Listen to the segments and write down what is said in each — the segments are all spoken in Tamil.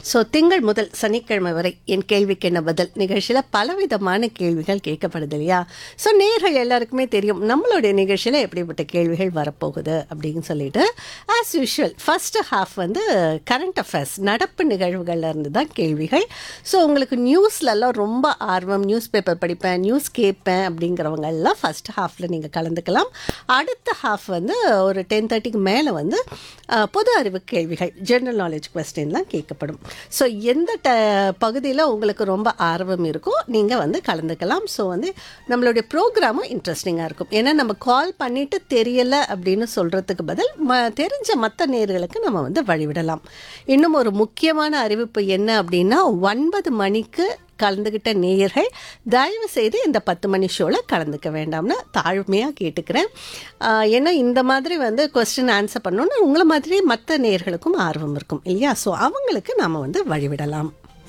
ஸோ திங்கள் முதல் சனிக்கிழமை வரை என் கேள்விக்கு என்ன பதில் நிகழ்ச்சியில் பலவிதமான கேள்விகள் கேட்கப்படுது இல்லையா ஸோ நேர்கள் எல்லாருக்குமே தெரியும் நம்மளுடைய நிகழ்ச்சியில் எப்படிப்பட்ட கேள்விகள் வரப்போகுது அப்படின்னு சொல்லிட்டு ஆஸ் யூஷுவல் ஃபர்ஸ்ட் ஹாஃப் வந்து கரண்ட் அஃபேர்ஸ் நடப்பு நிகழ்வுகள்ல இருந்து தான் கேள்விகள் ஸோ உங்களுக்கு நியூஸ்லலாம் ரொம்ப ஆர்வம் நியூஸ் பேப்பர் படிப்பேன் நியூஸ் கேட்பேன் அப்படிங்கிறவங்க எல்லாம் ஃபர்ஸ்ட் ஹாஃபில் நீங்கள் கலந்துக்கலாம் அடுத்த ஹாஃப் வந்து ஒரு டென் தேர்ட்டிக்கு மேலே வந்து அஹ், பொது அறிவு கேள்விகள் ஜென்ரல் நாலேஜ் கொஸ்டின்லாம் கேட்கப்படும் ஸோ எந்த ட பகுதியில் உங்களுக்கு ரொம்ப ஆர்வம் இருக்கோ நீங்கள் வந்து கலந்துக்கலாம் ஸோ வந்து நம்மளுடைய ப்ரோக்ராமும் இன்ட்ரெஸ்டிங்காக இருக்கும் ஏன்னா நம்ம கால் பண்ணிவிட்டு தெரியலை அப்படின்னு சொல்கிறதுக்கு பதில் ம தெரிஞ்ச மற்ற நேர்களுக்கு நம்ம வந்து வழிவிடலாம் இன்னும் ஒரு முக்கியமான அறிவிப்பு என்ன அப்படின்னா ஒன்பது மணிக்கு கலந்துக்கிட்ட நேயர்கள் தயவு செய்து இந்த பத்து மணி ஷோவில் கலந்துக்க வேண்டாம்னு தாழ்மையாக கேட்டுக்கிறேன் ஆஹ் ஏன்னா இந்த மாதிரி வந்து கொஸ்டின் ஆன்சர் பண்ணோன்னா உங்களை மாதிரி மற்ற நேயர்களுக்கும் ஆர்வம் இருக்கும் இல்லையா ஸோ அவங்களுக்கு நாம் வந்து வழிவிடலாம்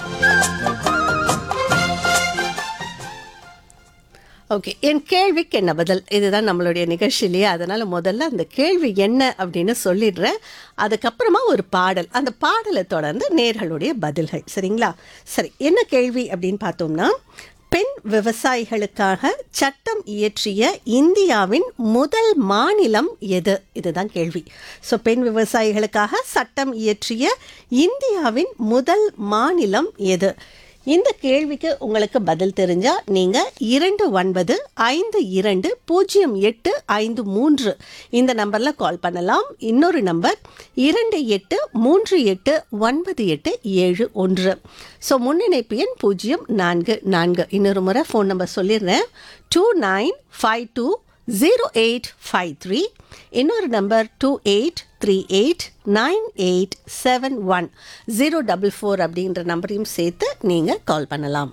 ஓகே என் கேள்விக்கு என்ன பதில் இதுதான் நம்மளுடைய நிகழ்ச்சியிலேயே அதனால் முதல்ல அந்த கேள்வி என்ன அப்படின்னு சொல்லிடுறேன் அதுக்கப்புறமா ஒரு பாடல் அந்த பாடலை தொடர்ந்து நேர்களுடைய பதில்கள் சரிங்களா சரி என்ன கேள்வி அப்படின்னு பார்த்தோம்னா பெண் விவசாயிகளுக்காக சட்டம் இயற்றிய இந்தியாவின் முதல் மாநிலம் எது இதுதான் கேள்வி ஸோ பெண் விவசாயிகளுக்காக சட்டம் இயற்றிய இந்தியாவின் முதல் மாநிலம் எது இந்த கேள்விக்கு உங்களுக்கு பதில் தெரிஞ்சா நீங்க இரண்டு ஒன்பது ஐந்து இரண்டு பூஜ்ஜியம் எட்டு ஐந்து மூன்று இந்த நம்பர்ல கால் பண்ணலாம் இன்னொரு நம்பர் இரண்டு எட்டு மூன்று எட்டு ஒன்பது எட்டு ஏழு ஒன்று ஸோ முன்னிணைப்பு எண் பூஜ்ஜியம் நான்கு நான்கு இன்னொரு முறை ஃபோன் நம்பர் சொல்லிடுறேன் two nine five two zero eight five three இன்னொரு number two eight three eight nine eight seven one zero double four அப்படின்ற நம்பரையும் சேர்த்து நீங்கள் கால் பண்ணலாம்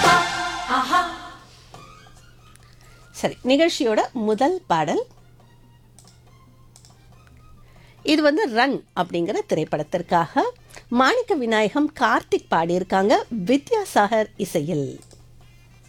சரி நிகழ்ச்சியோட முதல் பாடல் இது வந்து ரன் அப்படிங்கிற திரைப்படத்திற்காக மாணிக்க விநாயகம் கார்த்திக் பாடியிருக்காங்க வித்யாசாகர் இசையில்